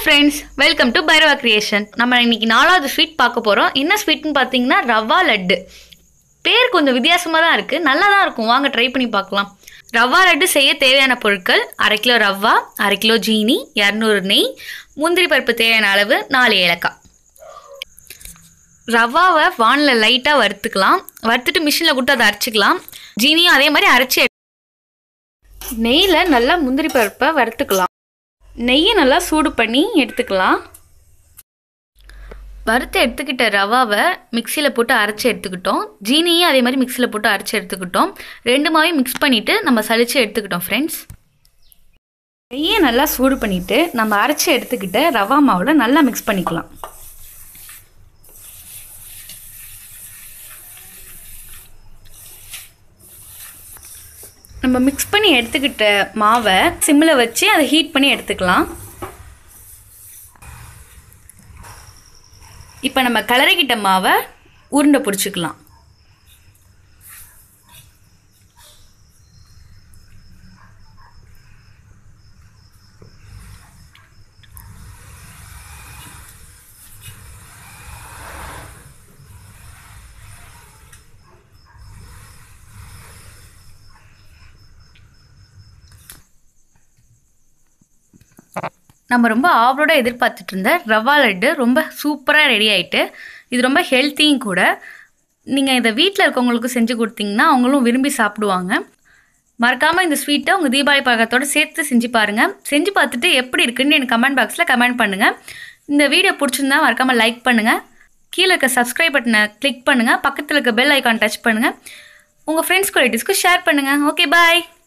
friends welcome to Bhairava creation நம்ம இன்னைக்கு நாலாவது ஸ்வீட் பார்க்க போகிறோம் என்ன ஸ்வீட்னு பார்த்தீங்கன்னா ரவா லட்டு பேர் கொஞ்சம் வித்தியாசமாக தான் இருக்குது நல்லா தான் இருக்கும் வாங்க ட்ரை பண்ணி பார்க்கலாம் ரவா லட்டு செய்ய தேவையான பொருட்கள் அரை கிலோ ரவா அரை கிலோ ஜீனி இரநூறு நெய் முந்திரி பருப்பு தேவையான அளவு நாலு ஏலக்காய் ரவாவை வானில் லைட்டாக வறுத்துக்கலாம் வறுத்துட்டு மிஷினில் கொடுத்து அதை அரைச்சிக்கலாம் ஜீனியும் அதே மாதிரி அரைச்சி நெய்யில் நல்லா முந்திரி பருப்பை வறுத்துக்கலாம் நெய்யை நல்லா சூடு பண்ணி எடுத்துக்கலாம் வறுத்து எடுத்துக்கிட்ட ரவாவை மிக்சியில் போட்டு அரைச்சி எடுத்துக்கிட்டோம் ஜீனியும் அதே மாதிரி மிக்சியில் போட்டு அரைச்சி எடுத்துக்கிட்டோம் ரெண்டு மாவையும் மிக்ஸ் பண்ணிவிட்டு நம்ம சலிச்சு எடுத்துக்கிட்டோம் ஃப்ரெண்ட்ஸ் நெய்யை நல்லா சூடு பண்ணிவிட்டு நம்ம அரைச்சி எடுத்துக்கிட்ட ரவா மாவில் நல்லா மிக்ஸ் பண்ணிக்கலாம் நம்ம மிக்ஸ் பண்ணி எடுத்துக்கிட்ட மாவை சிம்மில் வச்சு அதை ஹீட் பண்ணி எடுத்துக்கலாம் இப்போ நம்ம கலரிக்கிட்ட மாவை உருண்டை பிடிச்சிக்கலாம் நம்ம ரொம்ப ஆவலோட எதிர்பார்த்துட்டு இருந்த ரவா லட்டு ரொம்ப சூப்பராக ரெடி ஆயிட்டு இது ரொம்ப ஹெல்த்தியும் கூட நீங்கள் இதை வீட்டில் இருக்கவங்களுக்கு செஞ்சு கொடுத்தீங்கன்னா அவங்களும் விரும்பி சாப்பிடுவாங்க மறக்காமல் இந்த ஸ்வீட்டை உங்கள் தீபாவளி பழக்கத்தோடு சேர்த்து செஞ்சு பாருங்கள் செஞ்சு பார்த்துட்டு எப்படி இருக்குன்னு எனக்கு கமெண்ட் பாக்ஸில் கமெண்ட் பண்ணுங்கள் இந்த வீடியோ பிடிச்சிருந்தா மறக்காமல் லைக் பண்ணுங்கள் கீழே இருக்க சப்ஸ்கிரைப் பட்டனை கிளிக் பண்ணுங்கள் பக்கத்தில் இருக்க பெல் ஐக்கான் டச் பண்ணுங்கள் உங்கள் ஃப்ரெண்ட்ஸ் குவாலிட்டிஸ்க்கு ஷேர் பண்ணுங்கள் ஓகே பாய்